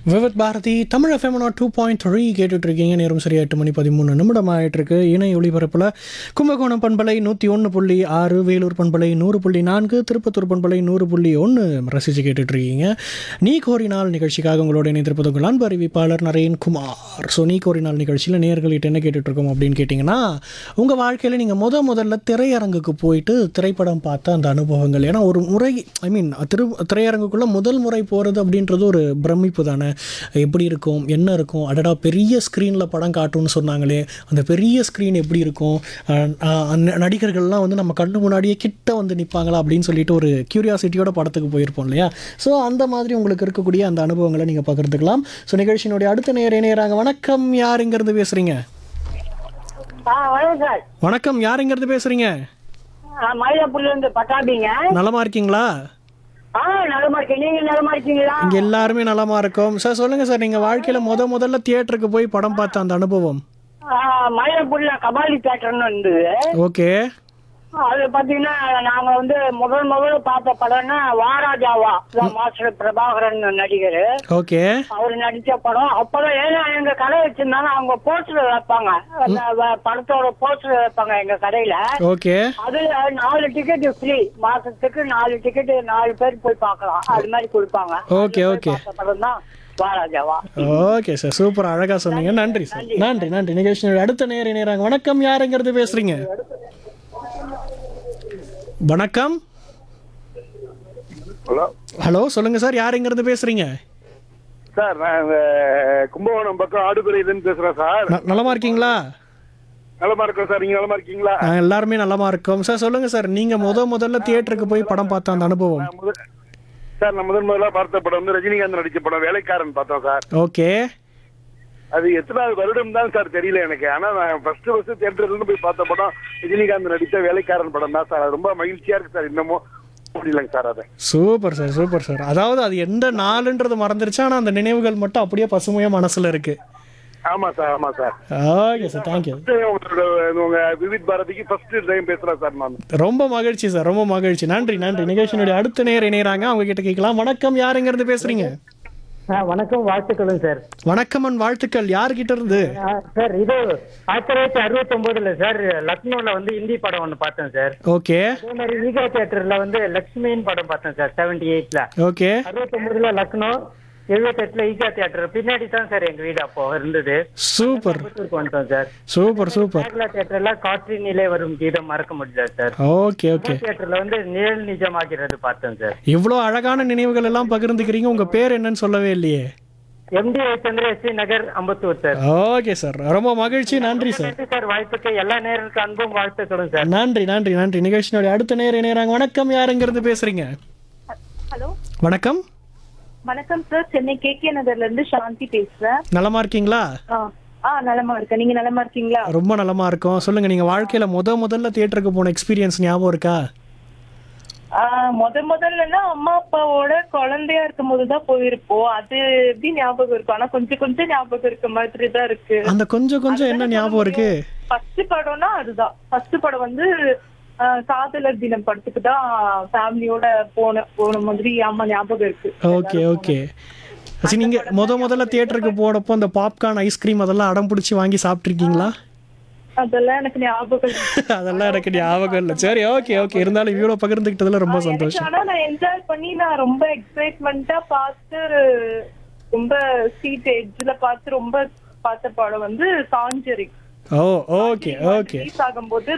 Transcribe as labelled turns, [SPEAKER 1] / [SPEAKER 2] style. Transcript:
[SPEAKER 1] விவத் Bharati Tamil FM two point three கேட்டுட்டு இருக்கீங்க நேரம் சரியா எட்டு மணி பதிமூணு நிமிடம் ஆயிட்டு இருக்கு இணை ஒளிபரப்பில் கும்பகோணம் பண்பலை நூற்றி ஒன்று புள்ளி ஆறு வேலூர் பண்பலை நூறு புள்ளி நான்கு திருப்பத்தூர் பண்பலை நூறு புள்ளி ஒன்று ரசித்து கேட்டுட்டு இருக்கீங்க நீ கோரினால் நிகழ்ச்சிக்காக உங்களோட இணைந்திருப்பது உங்கள் அன்பு அறிவிப்பாளர் நரேன் குமார் ஸோ நீ கோரினால் நிகழ்ச்சியில் நேர்கள்கிட்ட என்ன கேட்டுட்டு இருக்கோம் அப்படின்னு கேட்டிங்கன்னா உங்கள் வாழ்க்கையில் நீங்கள் முத முதல்ல திரையரங்குக்கு போயிட்டு திரைப்படம் பார்த்த அந்த அனுபவங்கள் ஏன்னா ஒரு முறை ஐ மீன் திரு திரையரங்குக்குள்ளே முதல் முறை போகிறது அப்படின்றது ஒரு பிரமிப்பு தானே எப்படி இருக்கும் என்ன இருக்கும் அடடா பெரிய ஸ்க்ரீனில் படம் காட்டும்னு சொன்னாங்களே அந்த பெரிய ஸ்க்ரீன் எப்படி இருக்கும் அஹ் அஹ் ந- நடிகர்கள்லாம் வந்து நம்ம கண்ணு முன்னாடியே கிட்ட வந்து நிற்பாங்களா அப்படின்னு சொல்லிட்டு ஒரு கியூரியாசிட்டியோட படத்துக்கு போயிருப்போம் இல்லையா ஸோ அந்த மாதிரி உங்களுக்கு இருக்கக்கூடிய அந்த அனுபவங்களை நீங்கள் பகிர்ந்துக்கலாம் ஸோ நிகழ்ச்சியினுடைய அடுத்த நேர நேராங்க வணக்கம் யார் இங்கேருந்து பேசுகிறீங்க
[SPEAKER 2] ஆ வணக்கம் சார்
[SPEAKER 1] வணக்கம் யார் இங்கேருந்து பேசுகிறீங்க
[SPEAKER 2] ஆ, மயிலாப்பூர்ல இருந்து பட்டாபிங்க
[SPEAKER 1] நலமா இருக்கீங்களா
[SPEAKER 2] ஆ நலமா இருக்கேன் நீங்க நலமா இருக்கீங்களா
[SPEAKER 1] இங்கே எல்லாருமே நலமா இருக்கோம் சார் சொல்லுங்கள் சார் நீங்கள் வாழ்க்கையில் முத முதல்ல தியேட்டருக்கு போய் படம் பார்த்த அந்த அனுபவம்
[SPEAKER 2] ஆ, மயிலாப்பூர்ல கபாலி தேட்டர்னு இருந்தது
[SPEAKER 1] ஓகே
[SPEAKER 2] அது பாத்தீங்கன்னா நாங்க வந்து முதல் முதல்ல பார்த்த படம்னா வாராஜாவா இதான் மாஸ்டர் பிரபாகரன் நடிகர்
[SPEAKER 1] ஓகே
[SPEAKER 2] அவர் நடிச்ச படம் அப்பதான் ஏன்னா எங்க கடை வச்சிருந்தாங்க அவங்க போஸ்டர் வைப்பாங்க அந்த வ- படத்தோட போஸ்டர் வைப்பாங்க எங்க கடையில
[SPEAKER 1] ஓகே
[SPEAKER 2] அது நாலு டிக்கெட் ஃப்ரீ மாசத்துக்கு நாலு டிக்கெட் நாலு பேர் போய் பார்க்கலாம் அது மாதிரி கொடுப்பாங்க
[SPEAKER 1] ஓகே ஓகே
[SPEAKER 2] படம் தான் வாராஜாவா
[SPEAKER 1] ஓகே சார் சூப்பர் அழகா சொன்னீங்க நன்றி சார் நன்றி நன்றி நிகழ்ச்சியோட அடுத்த நேர நேராங்க வணக்கம் யாருங்கிறது பேசுறீங்க வணக்கம்
[SPEAKER 3] ஹலோ
[SPEAKER 1] ஹலோ சொல்லுங்க சார் யாருங்கிறது பேசுறீங்க
[SPEAKER 3] சார் நான் இந்த கும்பகோணம் பக்கம் ஆடுதுறையிலேருந்து பேசுறேன் சார்
[SPEAKER 1] ந- நலமா இருக்கீங்களா
[SPEAKER 3] நலமா இருக்கோம் சார் நீங்க நலமா இருக்கீங்களா
[SPEAKER 1] நான் எல்லாருமே நலமா இருக்கோம் சார் சொல்லுங்க சார் நீங்க முத முதல்ல தியேட்டருக்கு போய் படம் பார்த்த அந்த அனுபவம்
[SPEAKER 3] நான் முதல் சார் நான் முதல் முதல்ல பார்த்த படம் வந்து ரஜினிகாந்த் நடிச்ச படம் வேலைக்காரன் பார்த்தோம் சார்
[SPEAKER 1] ஓகே
[SPEAKER 3] அது எத்தனாவது வருடம் தான் சார் தெரியல எனக்கு ஆனா நான் ஃபர்ஸ்ட் ஃபர்ஸ்ட் தியேட்டர்ல இருந்து போய் பார்த்த படம் ரஜினிகாந்த் நடித்த வேலைக்காரன் படம் தான் சார் அது ரொம்ப மகிழ்ச்சியா இருக்கு சார் இன்னமும் முடியலங்க சார் அதை
[SPEAKER 1] சூப்பர் சார் சூப்பர் சார் அதாவது அது எந்த நாளுன்றது மறந்துருச்சு ஆனா அந்த நினைவுகள் மட்டும் அப்படியே பசுமையா மனசுல இருக்கு
[SPEAKER 3] ஆமா சார் ஆமா சார்
[SPEAKER 1] ஓகே சார் தேங்க்யூ
[SPEAKER 3] உங்களோட உங்க விவித் பாரதிக்கு ஃபர்ஸ்ட் டைம் பேசுறேன் சார் நான்
[SPEAKER 1] ரொம்ப மகிழ்ச்சி சார் ரொம்ப மகிழ்ச்சி நன்றி நன்றி நிகழ்ச்சியினுடைய அடுத்த நேரம் இணையறாங்க அவங்க கிட்ட கேட்கலாம் வணக்கம் யாருங்கிறது பேசுறீங்க
[SPEAKER 4] வணக்கம் வாழ்த்துக்களும் சார்
[SPEAKER 1] வணக்கம் அண்ட் வாழ்த்துக்கள் யாருக்கிட்ட இருந்து
[SPEAKER 4] சார் இது ஆயிரத்தி தொள்ளாயிரத்தி அறுபத்தி ஒன்பதுல சார் லக்னோல வந்து ஹிந்தி படம் ஒன்று பார்த்தேன் சார்
[SPEAKER 1] ஓகே
[SPEAKER 4] அதே மாதிரி ஈகா தியேட்டர்ல வந்து லக்ஷ்மின்னு படம் பார்த்தேன் சார் செவன்டி எயிட்ல
[SPEAKER 1] ஓகே
[SPEAKER 4] அறுபத்தி ஒன்பதுல லக்னோ எழுபத்தெட்டுல ஈகா தியேட்டர் பின்னாடி தான் சார் எங்க வீடு அப்போ இருந்தது
[SPEAKER 1] சூப்பர்
[SPEAKER 4] கோயம்புத்தூருக்கு வந்துட்டோம் சார்
[SPEAKER 1] சூப்பர் சூப்பர்
[SPEAKER 4] கேரளா தியேட்டர்ல காற்றினிலே வரும் கீதம் மறக்க முடியல சார்
[SPEAKER 1] ஓகே ஓகே
[SPEAKER 4] தியேட்டர்ல வந்து நிழல் நிஜமாகிறது பார்த்தேன் சார்
[SPEAKER 1] இவ்வளோ அழகான நினைவுகள் எல்லாம் பகிர்ந்துக்கிறீங்க உங்க பேர் என்னன்னு சொல்லவே இல்லையே
[SPEAKER 4] MT Chandra SV Nagar Ambattur sir
[SPEAKER 1] okay sir ரொம்ப மகிழ்ச்சி நன்றி சார்
[SPEAKER 4] நன்றி சார் வாய்ப்புக்கு எல்லா நேருக்கு அன்பும் வாழ்த்துக்களும் சார்
[SPEAKER 1] நன்றி நன்றி நன்றி நிகழ்ச்சியினுடைய அடுத்த நேரம் இணையறாங்க வணக்கம் யாருங்கிறது பேசுறீங்க
[SPEAKER 5] ஹலோ
[SPEAKER 1] வணக்கம்
[SPEAKER 5] வணக்கம் சார் சென்னை கே கே நகர்ல இருந்து சாந்தி பேசுறேன்
[SPEAKER 1] நலமா இருக்கீங்களா
[SPEAKER 5] ஆ ஆ நலமா இருக்கேன் நீங்க நலமா இருக்கீங்களா
[SPEAKER 1] ரொம்ப நலமா இருக்கோம் சொல்லுங்க நீங்க வாழ்க்கையில முத முதல்ல தியேட்டருக்கு போன எக்ஸ்பீரியன்ஸ் ஞாபகம் இருக்கா
[SPEAKER 5] ஆ, முத முதல்லன்னா அம்மா அப்பாவோட குழந்தையா இருக்கும் போதுதான் போயிருப்போம் அது எப்படி ஞாபகம் இருக்கும் ஆனா கொஞ்சம் கொஞ்சம் ஞாபகம் இருக்க மாதிரி தான் இருக்கு
[SPEAKER 1] அந்த கொஞ்சம் கொஞ்சம் என்ன ஞாபகம் இருக்கு
[SPEAKER 5] ஃபர்ஸ்ட் படம்னா அதுதான் ஃபர்ஸ்ட் படம் வந்து ஆ, காதலர் தினம் படத்துக்கு தான் ஃபேமிலியோட போன போன மாதிரி ஆமா ஞாபகம் இருக்கு
[SPEAKER 1] ஓகே ஓகே சரி நீங்க முத முதல்ல தியேட்டருக்கு போனப்போ அந்த பாப்கார்ன் ஐஸ்கிரீம் அதெல்லாம் அடம் பிடிச்சி வாங்கி சாப்பிட்ருக்கீங்களா
[SPEAKER 5] அதெல்லாம் எனக்கு ஞாபகம் இல்லை.
[SPEAKER 1] அதெல்லாம் எனக்கு ஞாபகம் இல்லை சரி ஓகே ஓகே இருந்தாலும் இவ்வளோ பகிர்ந்துக்கிட்டதுல ரொம்ப
[SPEAKER 5] எனக்கு
[SPEAKER 1] சந்தோஷம்
[SPEAKER 5] ஆனா நான் என்ஜாய் பண்ணி நான் ரொம்ப எக்ஸைட்மெண்டா பார்த்து ரொம்ப சீட் எட்ஜ்ல பார்த்து ரொம்ப பார்த்த படம் வந்து Conjuring
[SPEAKER 1] oh okay okay
[SPEAKER 5] release ஆகும்போது